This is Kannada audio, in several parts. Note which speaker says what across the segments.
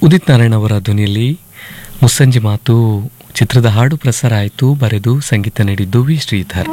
Speaker 1: ಉದಿತ್ ನಾರಾಯಣ್ ಅವರ ಧ್ವನಿಯಲ್ಲಿ ಮುಸ್ಸಂಜೆ ಮಾತು ಚಿತ್ರದ ಹಾಡು ಪ್ರಸಾರ ಆಯಿತು ಬರೆದು ಸಂಗೀತ ನೀಡಿದ್ದು ವಿ ಶ್ರೀಧರ್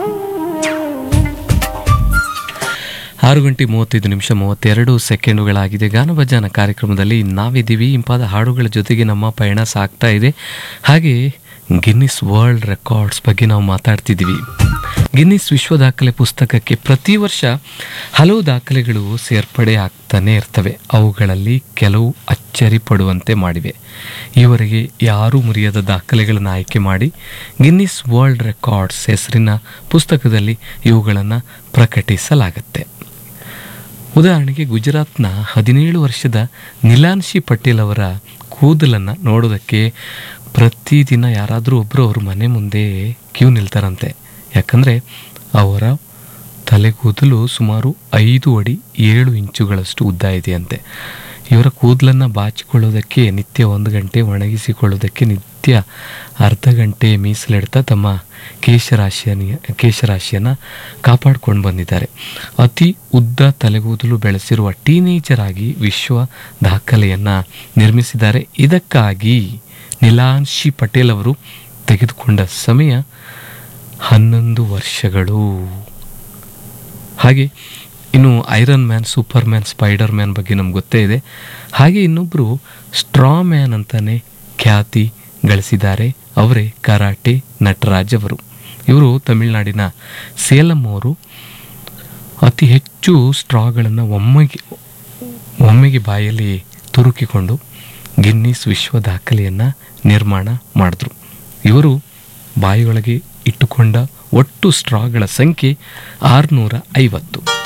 Speaker 1: ಆರು ಗಂಟೆ ಮೂವತ್ತೈದು ನಿಮಿಷ ಮೂವತ್ತೆರಡು ಸೆಕೆಂಡುಗಳಾಗಿದೆ ಗಾನಭಜಾನ ಕಾರ್ಯಕ್ರಮದಲ್ಲಿ ನಾವಿದ್ದೀವಿ ಇಂಪಾದ ಹಾಡುಗಳ ಜೊತೆಗೆ ನಮ್ಮ ಪಯಣ ಸಾಗ್ತಾ ಇದೆ ಹಾಗೆ ಗಿನ್ನಿಸ್ ವರ್ಲ್ಡ್ ರೆಕಾರ್ಡ್ಸ್ ಬಗ್ಗೆ ನಾವು ಮಾತಾಡ್ತಿದ್ದೀವಿ ಗಿನ್ನಿಸ್ ವಿಶ್ವ ದಾಖಲೆ ಪುಸ್ತಕಕ್ಕೆ ಪ್ರತಿ ವರ್ಷ ಹಲವು ದಾಖಲೆಗಳು ಸೇರ್ಪಡೆ ಆಗ್ತಾನೆ ಇರ್ತವೆ ಅವುಗಳಲ್ಲಿ ಕೆಲವು ಅಚ್ಚರಿ ಪಡುವಂತೆ ಮಾಡಿವೆ ಈವರೆಗೆ ಯಾರೂ ಮುರಿಯದ ದಾಖಲೆಗಳನ್ನು ಆಯ್ಕೆ ಮಾಡಿ ಗಿನ್ನಿಸ್ ವರ್ಲ್ಡ್ ರೆಕಾರ್ಡ್ಸ್ ಹೆಸರಿನ ಪುಸ್ತಕದಲ್ಲಿ ಇವುಗಳನ್ನು ಪ್ರಕಟಿಸಲಾಗತ್ತೆ ಉದಾಹರಣೆಗೆ ಗುಜರಾತ್ನ ಹದಿನೇಳು ವರ್ಷದ ನಿಲಾನ್ಶಿ ಪಟೇಲ್ ಅವರ ಕೂದಲನ್ನು ನೋಡೋದಕ್ಕೆ ಪ್ರತಿದಿನ ಯಾರಾದರೂ ಒಬ್ಬರು ಅವ್ರ ಮನೆ ಮುಂದೆ ಕ್ಯೂ ನಿಲ್ತಾರಂತೆ ಯಾಕಂದರೆ ಅವರ ತಲೆಗೂದಲು ಸುಮಾರು ಐದು ಅಡಿ ಏಳು ಇಂಚುಗಳಷ್ಟು ಉದ್ದ ಇದೆಯಂತೆ ಇವರ ಕೂದಲನ್ನು ಬಾಚಿಕೊಳ್ಳೋದಕ್ಕೆ ನಿತ್ಯ ಒಂದು ಗಂಟೆ ಒಣಗಿಸಿಕೊಳ್ಳೋದಕ್ಕೆ ನಿತ್ಯ ಅರ್ಧ ಗಂಟೆ ಮೀಸಲಿಡ್ತಾ ತಮ್ಮ ಕೇಶರಾಶಿಯ ಕೇಶರಾಶಿಯನ್ನು ಕಾಪಾಡ್ಕೊಂಡು ಬಂದಿದ್ದಾರೆ ಅತಿ ಉದ್ದ ತಲೆಗೂದಲು ಬೆಳೆಸಿರುವ ಟೀನೇಜರ್ ಆಗಿ ವಿಶ್ವ ದಾಖಲೆಯನ್ನು ನಿರ್ಮಿಸಿದ್ದಾರೆ ಇದಕ್ಕಾಗಿ ನಿಲಾನ್ಶಿ ಪಟೇಲ್ ಅವರು ತೆಗೆದುಕೊಂಡ ಸಮಯ ಹನ್ನೊಂದು ವರ್ಷಗಳು ಹಾಗೆ ಇನ್ನು Iron Man Superman Spiderman ಬಗ್ಗೆ ನಮ್ಗೆ ಗೊತ್ತೇ ಇದೆ ಹಾಗೆ ಇನ್ನೊಬ್ಬರು ಸ್ಟ್ರಾ ಮ್ಯಾನ್ ಅಂತಾನೆ ಖ್ಯಾತಿ ಗಳಿಸಿದ್ದಾರೆ ಅವರೇ ಕರಾಟೆ ನಟರಾಜ್ ಅವರು ಇವರು ತಮಿಳುನಾಡಿನ ಸೇಲಂ ಅವರು ಅತಿ ಹೆಚ್ಚು ಸ್ಟ್ರಾಗಳನ್ನು ಒಮ್ಮೆಗೆ ಒಮ್ಮೆಗೆ ಬಾಯಲ್ಲಿ ತುರುಕಿಕೊಂಡು ಗಿನ್ನಿಸ್ ವಿಶ್ವ ದಾಖಲೆಯನ್ನು ನಿರ್ಮಾಣ ಮಾಡಿದ್ರು ಇವರು ಬಾಯಿಯೊಳಗೆ ಇಟ್ಟುಕೊಂಡ ಒಟ್ಟು ಸ್ಟ್ರಾಗಳ ಸಂಖ್ಯೆ ಆರುನೂರ ಐವತ್ತು